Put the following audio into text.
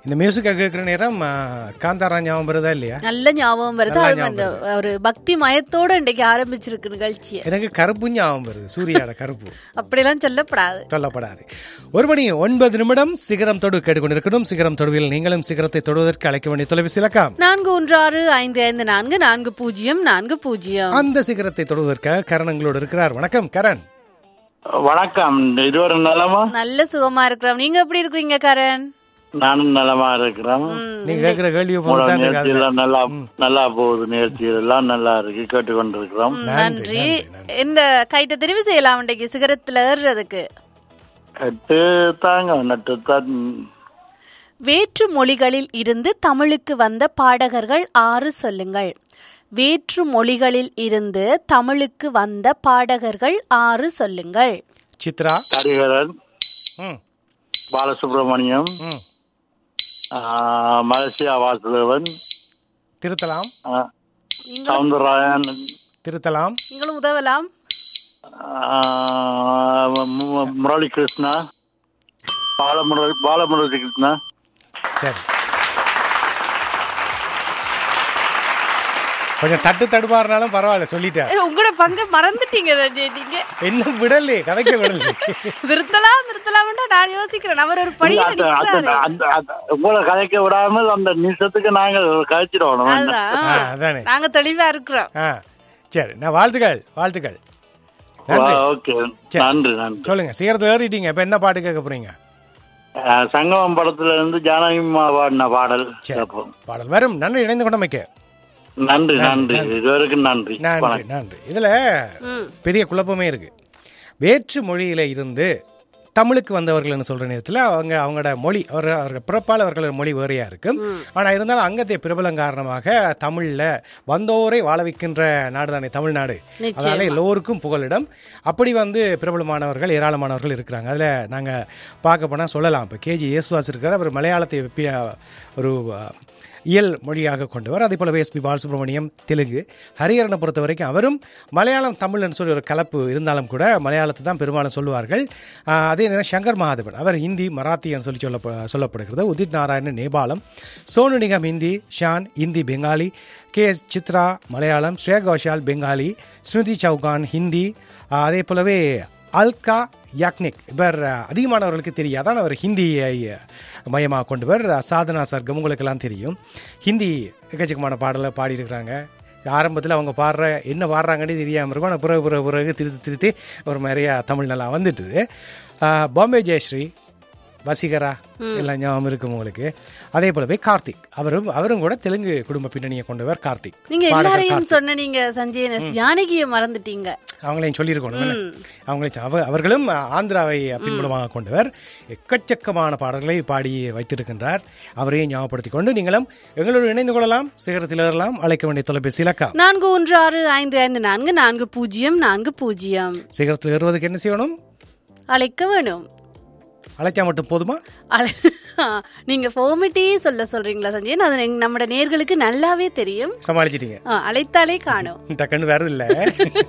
இந்த மியூசிக்கை கேட்குற நேரம் ஆ, காந்தாரா ஞாபகம் வருதா இல்லையா நல்ல ஞாபகம் வருது நல்லா அது அந்த ஒரு பக்தி மயத்தோட இன்றைக்கு ஆரம்பிச்சிருக்கு நிகழ்ச்சியை எனக்கு கருப்பு ஞாபகம் வருது சூர்யாட கருப்பு அப்படியெல்லாம் சொல்லப்படாது சொல்லப்படாது ஒரு மணி ஒன்பது நிமிடம் சிகரம் தொடு கேட்டுக்கொண்டிருக்கணும் சிகரம் தொடுவில் நீங்களும் சிகரத்தை தொடுவதற்கு அழைக்க வேண்டிய தொலைபேசி இலக்கம் நான்கு ஒன்று ஆறு ஐந்து ஐந்து நான்கு நான்கு பூஜ்ஜியம் நான்கு பூஜ்ஜியம் அந்த சிகரத்தை தொடுவதற்காக கரண் எங்களோடு இருக்கிறார் வணக்கம் கரண் வணக்கம் இருவரும் நலமா நல்ல சுகமா இருக்கிறோம் நீங்க எப்படி இருக்கிறீங்க கரண் நானும் நலமா இருக்கிறேன் நீங்க கேட்கிற கேள்வியை உங்களோட போல தான் நிகழ்ச்சி இருக்காது எல்லாம் நல்லா நல்லா போகுது நிகழ்ச்சி எல்லாம் நல்லா இருக்கு கேட்டுக்கொண்டிருக்கிறோம் நன்றி இந்த கைட்ட தெரிவு செய்யலாம் இன்றைக்கு சிகரத்துல ஏறுறதுக்கு எட்டு தாங்க நட்டு தான் வேற்று மொழிகளில் இருந்து தமிழுக்கு வந்த பாடகர்கள் ஆறு சொல்லுங்கள் வேற்று மொழிகளில் இருந்து தமிழுக்கு வந்த பாடகர்கள் ஆறு சொல்லுங்கள் சித்ரா ஹரிஹரன் ம் பாலசுப்ரமணியம் ம் ஆஹ், மலேசியா வாசுதேவன் திருத்தலாம் ஆஹ், சவுந்தரராயன் திருத்தலாம் நீங்களும் உதவலாம் ஆஹ், மு- முரளி கிருஷ்ணா பாலமுரளி பாலமுரளி கிருஷ்ணா சரி கொஞ்சம் தட்டு தடுமாறினாலும் பரவாயில்ல சொல்லிட்டேன் ஏய், உங்களோட பங்கு மறந்துட்டீங்க ரஜி, நீங்க என்ன விடலே கதைக்க விடலே நிறுத்தலாம் நிறுத்தலாம் நான் யோசிக்கிறேன் அவர் ஒரு படியில அந்த- அந்த- நிற்கிறாரு. அந்த- அந்த- உங்களை கதைக்க விடாமல் அந்த நிமிஷத்துக்கு நாங்கள் கழிச்சிடணும் ஆ, அதுதான் அதானே நாங்க தெளிவா இருக்கிறோம் ஆ சரி நான் வாழ்த்துக்கள் வாழ்த்துக்கள் நன்றி ஓகே சரி. நன்றி நன்றி சொல்லுங்க சீக்கிரத்தை ஏறிட்டீங்க இப்ப என்ன பாட்டு கேட்க போறீங்க அஹ், சங்கமம் படத்துல இருந்து ஜானகி அம்மா பாடின பாடல் சரி கேட்போம். பாடல் வரும் நன்றி இணைந்து கொண்டமைக்க நன்றி நன்றி இதுவரைக்கும் நன்றி நன்றி வணக்கம். நன்றி இதுல ம். பெரிய குழப்பமே இருக்கு வேற்று மொழியில இருந்து தமிழுக்கு வந்தவர்கள்னு சொல்ற நேரத்தில் அவங்க அவங்களோட மொழி அவர் அவர்கள் பிறப்பால் அவர்களோட மொழி வேறையா இருக்கும் ஆனா இருந்தாலும் அங்கத்தை பிரபலம் காரணமாக தமிழ்ல வந்தோரை வாழ வைக்கின்ற நாடு தானே தமிழ்நாடு அதனால எல்லோருக்கும் புகலிடம் அப்படி வந்து பிரபலமானவர்கள் ஏராளமானவர்கள் இருக்கிறாங்க அதுல நாங்க பார்க்க போனா சொல்லலாம் இப்போ கேஜி யேசுதாஸ் இருக்கிறார் அவர் மலையாளத்தை வெப்பி- ஒரு அஹ், இயல் மொழியாக கொண்டவர் அதே போலவே எஸ்பி பாலசுப்ரமணியம் தெலுங்கு ஹரிஹரனை பொறுத்த வரைக்கும் அவரும் மலையாளம் தமிழ்னு சொல்லி ஒரு கலப்பு இருந்தாலும் கூட மலையாளத்தை தான் பெரும்பாலும் சொல்லுவார்கள் ஆஹ் அதே நேரம் சங்கர் மகாதேவன் அவர் ஹிந்தி மராத்தின்னு சொல்லி சொல்ல சொல்லப்படுகிறது உதித் நாராயணன் நேபாளம் சோனு நிகம் ஹிந்தி ஷான் ஹிந்தி பெங்காலி கே எஸ் சித்ரா மலையாளம் ஸ்ரேயா கோஷால் பெங்காலி ஸ்மிருதி சௌகான் ஹிந்தி ஆஹ் அதே போலவே அல்கா யாக்னிக் இவர் அஹ், அதிகமானவர்களுக்கு தெரியாதான் அவர் ஹிந்தியை அஹ், மையமாக கொண்டவர் அஹ், சாதனா சர்க்கம் உங்களுக்கெல்லாம் தெரியும் ஹிந்தி எக்கச்சக்கமான பாடலை பாடியிருக்கிறாங்க ஆரம்பத்தில் அவங்க பாடுற என்ன பாடுறாங்கன்னே தெரியாமல் இருக்கும் ஆனால் பிறகு பிறகு பிறகு திருத்தி திருத்தி ஒரு நிறையா தமிழ் நல்லா வந்துட்டுது அஹ், பாம்பே ஜெயஸ்ரீ வசீகரா எல்லாம் ஞாபகம் இருக்கும் உங்களுக்கு அதே போலவே கார்த்திக் அவரும் அவரும் கூட தெலுங்கு குடும்ப பின்னணியை கொண்டவர் கார்த்திக் நீங்க பாடகர் எல்லாரையும் கார்த்திக். சொன்ன நீங்க சஞ்சயன் ஜானகியை மறந்துட்டீங்க அவங்களையும் சொல்லியிருக்கணும் என்ன? அவங்களையும் சொ- அவ- அவர்களும் ஆந்திராவை பின்புலமாக கொண்டவர் எக்கச்சக்கமான பாடல்களை பாடி வைத்திருக்கின்றார் அவரையும் ஞாபகப்படுத்திக் கொண்டு நீங்களும் எங்களோடு இணைந்து கொள்ளலாம் சிகரத்தில் ஏறலாம் அழைக்க வேண்டிய தொலைபேசி இலக்கம் நான்கு ஒன்று ஆறு ஐந்து ஐந்து நான்கு நான்கு பூஜ்ஜியம் நான்கு பூஜ்ஜியம் சிகரத்தில் ஏறுவதற்கு என்ன செய்யணும் அழைக்க வேணும் அழைச்சா மட்டும் போதுமா அழ- நீங்க ஃபோமிட்டே சொல்ல சொல்றீங்களா சஞ்சயன் அது எங்க- நம்மட நேர்களுக்கு நல்லாவே தெரியும் சமாளிச்சிட்டீங்க ஆ, அழைத்தாலே காணும் டக்குன்னு வேறது இல்லை